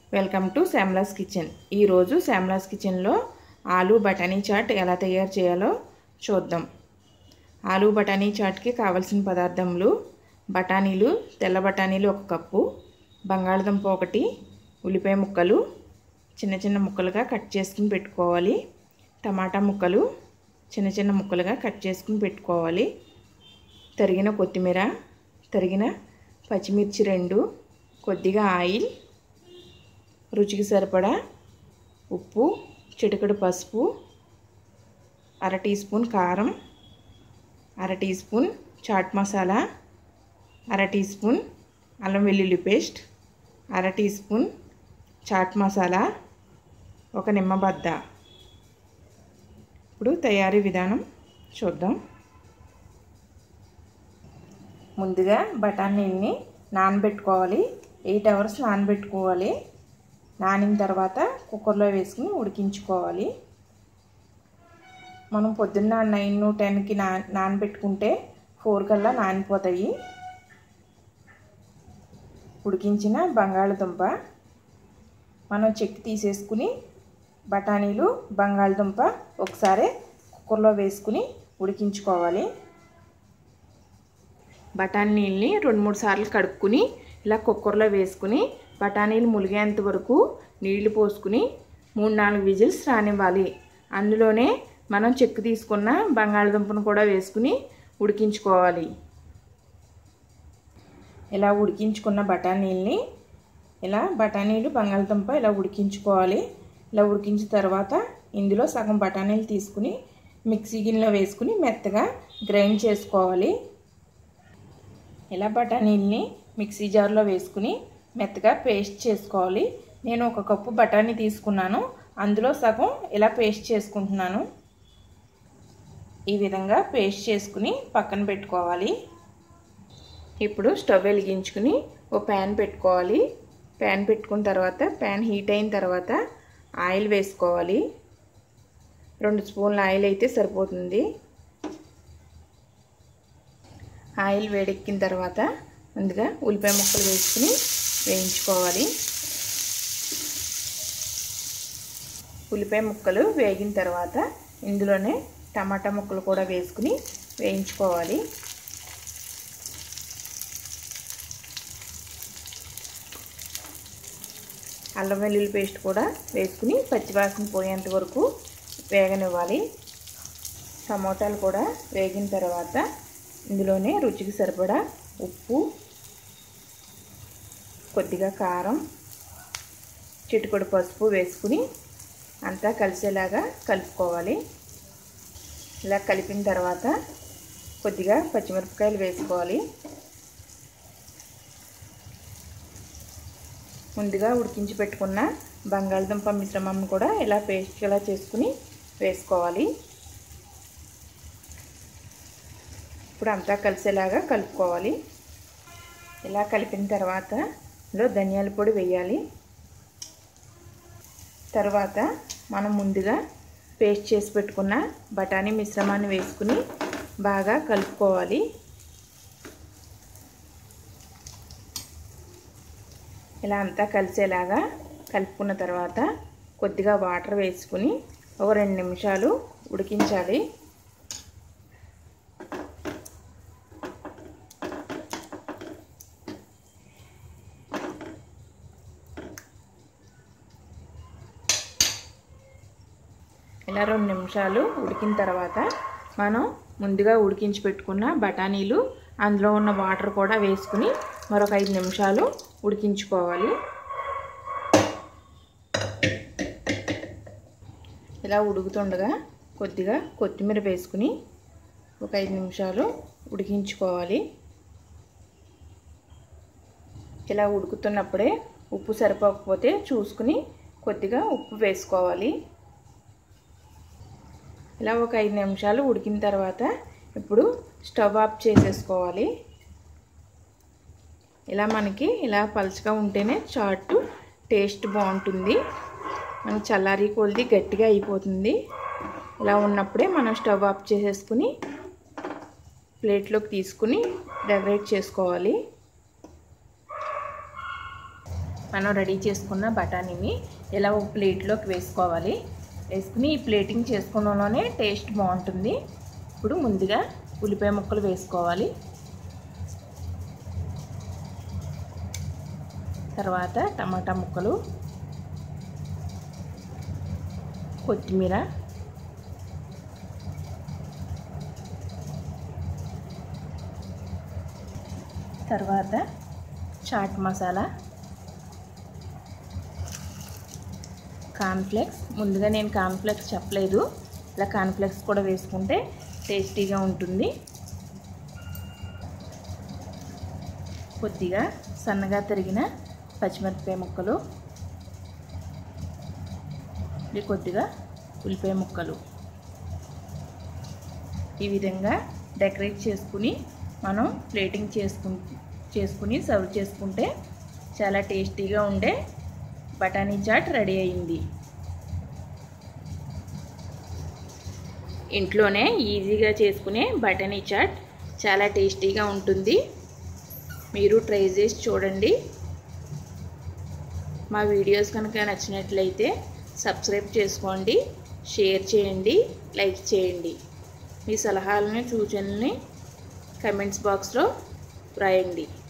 welcome to శ్యామ్లాస్ kitchen ఈరోజు శ్యామ్లాస్ కిచెన్లో ఆలు బఠానీ చాట్ ఎలా తయారు చేయాలో చూద్దాం ఆలు బఠానీ చాట్కి కావలసిన పదార్థములు బఠానీలు తెల్ల బఠానీలు ఒక కప్పు బంగాళదుంప ఒకటి ఉల్లిపాయ ముక్కలు చిన్న చిన్న ముక్కలుగా కట్ చేసుకుని పెట్టుకోవాలి టమాటా ముక్కలు చిన్న చిన్న ముక్కలుగా కట్ చేసుకుని పెట్టుకోవాలి తరిగిన కొత్తిమీర తరిగిన పచ్చిమిర్చి రెండు కొద్దిగా ఆయిల్ రుచికి సరిపడా ఉప్పు చిటికెడు పసుపు అర టీ స్పూన్ కారం అర టీ స్పూన్ చాట్ మసాలా అర టీ స్పూన్ అల్లం వెల్లుల్లి పేస్ట్ అర టీ స్పూన్ చాట్ మసాలా ఒక నిమ్మబద్ద ఇప్పుడు తయారీ విధానం చూద్దాం ముందుగా బఠానీని నానబెట్టుకోవాలి ఎయిట్ అవర్స్ నానబెట్టుకోవాలి నానిన తర్వాత కుక్కర్లో వేసుకుని ఉడికించుకోవాలి మనం పొద్దున్న నైన్ టెన్కి నా నానబెట్టుకుంటే ఫోర్ కల్లా నానిపోతాయి ఉడికించిన బంగాళదుంప మనం చెక్కి తీసేసుకుని బఠానీలు బంగాళదుంప ఒకసారి కుక్కర్లో వేసుకుని ఉడికించుకోవాలి బఠానీల్ని రెండు మూడు సార్లు కడుక్కుని ఇలా కుక్కర్లో వేసుకుని బఠానీలు ములిగేంత వరకు నీళ్లు పోసుకుని మూడు నాలుగు విజిల్స్ రానివ్వాలి అందులోనే మనం చెక్కు తీసుకున్న బంగాళదుంపను కూడా వేసుకుని ఉడికించుకోవాలి ఇలా ఉడికించుకున్న బఠానీల్ని ఇలా బఠానీలు బంగాళదుంప ఇలా ఉడికించుకోవాలి ఇలా ఉడికించిన తర్వాత ఇందులో సగం బఠానీలు తీసుకుని మిక్సీ గిన్నెలో వేసుకుని మెత్తగా గ్రైండ్ చేసుకోవాలి ఇలా బఠానీల్ని మిక్సీ జార్లో వేసుకుని మెత్తగా పేస్ట్ చేసుకోవాలి నేను ఒక కప్పు బఠానీ తీసుకున్నాను అందులో సగం ఇలా పేస్ట్ చేసుకుంటున్నాను ఈ విధంగా పేస్ట్ చేసుకుని పక్కన పెట్టుకోవాలి ఇప్పుడు స్టవ్ వెలిగించుకుని ఓ ప్యాన్ పెట్టుకోవాలి ప్యాన్ పెట్టుకున్న తర్వాత ప్యాన్ హీట్ అయిన తర్వాత ఆయిల్ వేసుకోవాలి రెండు స్పూన్ల ఆయిల్ అయితే సరిపోతుంది ఆయిల్ వేడెక్కిన తర్వాత ముందుగా ఉల్లిపాయ ముక్కలు వేసుకుని వేయించుకోవాలి ఉల్లిపాయ ముక్కలు వేగిన తర్వాత ఇందులోనే టమాటా ముక్కలు కూడా వేసుకుని వేయించుకోవాలి అల్లం వెల్లుల్లి పేస్ట్ కూడా వేసుకుని పచ్చివాసన పోయేంత వరకు వేగనివ్వాలి టమోటాలు కూడా వేగిన తర్వాత ఇందులోనే రుచికి సరిపడా ఉప్పు కొద్దిగా కారం చిటికొడు పసుపు వేసుకుని అంతా కలిసేలాగా కలుపుకోవాలి ఇలా కలిపిన తర్వాత కొద్దిగా పచ్చిమిరపకాయలు వేసుకోవాలి ముందుగా ఉడికించి పెట్టుకున్న బంగాళదుంప మిశ్రమం కూడా ఇలా పేస్ట్ ఇలా చేసుకుని వేసుకోవాలి ఇప్పుడు అంతా కలిసేలాగా కలుపుకోవాలి ఇలా కలిపిన తర్వాత ఇందులో ధనియాల పొడి వేయాలి తర్వాత మనం ముందుగా పేస్ట్ చేసి పెట్టుకున్న బఠానీ మిశ్రమాన్ని వేసుకుని బాగా కలుపుకోవాలి ఇలా అంతా కలిసేలాగా కలుపుకున్న తర్వాత కొద్దిగా వాటర్ వేసుకుని ఒక రెండు నిమిషాలు ఉడికించాలి ఇలా రెండు నిమిషాలు ఉడికిన తర్వాత మనం ముందుగా ఉడికించి పెట్టుకున్న బఠానీలు అందులో ఉన్న వాటర్ కూడా వేసుకుని మరొక ఐదు నిమిషాలు ఉడికించుకోవాలి ఇలా ఉడుకుతుండగా కొద్దిగా కొత్తిమీర వేసుకుని ఒక ఐదు నిమిషాలు ఉడికించుకోవాలి ఇలా ఉడుకుతున్నప్పుడే ఉప్పు సరిపోకపోతే చూసుకుని కొద్దిగా ఉప్పు వేసుకోవాలి ఇలా ఒక ఐదు నిమిషాలు ఉడికిన తర్వాత ఇప్పుడు స్టవ్ ఆఫ్ చేసేసుకోవాలి ఇలా మనకి ఇలా పలుచగా ఉంటేనే చాట్ టేస్ట్ బాగుంటుంది మనకి చల్లారి కొలిది గట్టిగా అయిపోతుంది ఇలా ఉన్నప్పుడే మనం స్టవ్ ఆఫ్ చేసేసుకుని ప్లేట్లోకి తీసుకుని డెకరేట్ చేసుకోవాలి మనం రెడీ చేసుకున్న బఠానీని ఇలా ఒక ప్లేట్లోకి వేసుకోవాలి వేసుకుని ఈ ప్లేటింగ్ చేసుకోవడంలోనే టేస్ట్ బాగుంటుంది ఇప్పుడు ముందుగా ఉల్లిపాయ ముక్కలు వేసుకోవాలి తర్వాత టమాటా ముక్కలు కొత్తిమీర తర్వాత చాట్ మసాలా కార్న్ఫ్లెక్స్ ముందుగా నేను కార్న్ఫ్లెక్స్ చెప్పలేదు ఇలా కార్న్ఫ్లెక్స్ కూడా వేసుకుంటే టేస్టీగా ఉంటుంది కొద్దిగా సన్నగా తరిగిన పచ్చిమిరపకాయ ముక్కలు ఇది కొద్దిగా ఉల్లిపాయ ముక్కలు ఈ విధంగా డెకరేట్ చేసుకుని మనం ప్లేటింగ్ చేసుకు చేసుకుని సర్వ్ చేసుకుంటే చాలా టేస్టీగా ఉండే బఠానీ చాట్ రెడీ అయింది ఇంట్లోనే ఈజీగా చేసుకునే బఠానీ చాట్ చాలా టేస్టీగా ఉంటుంది మీరు ట్రై చేసి చూడండి మా వీడియోస్ కనుక నచ్చినట్లయితే సబ్స్క్రైబ్ చేసుకోండి షేర్ చేయండి లైక్ చేయండి మీ సలహాలని సూచనల్ని కమెంట్స్ బాక్స్లో వ్రాయండి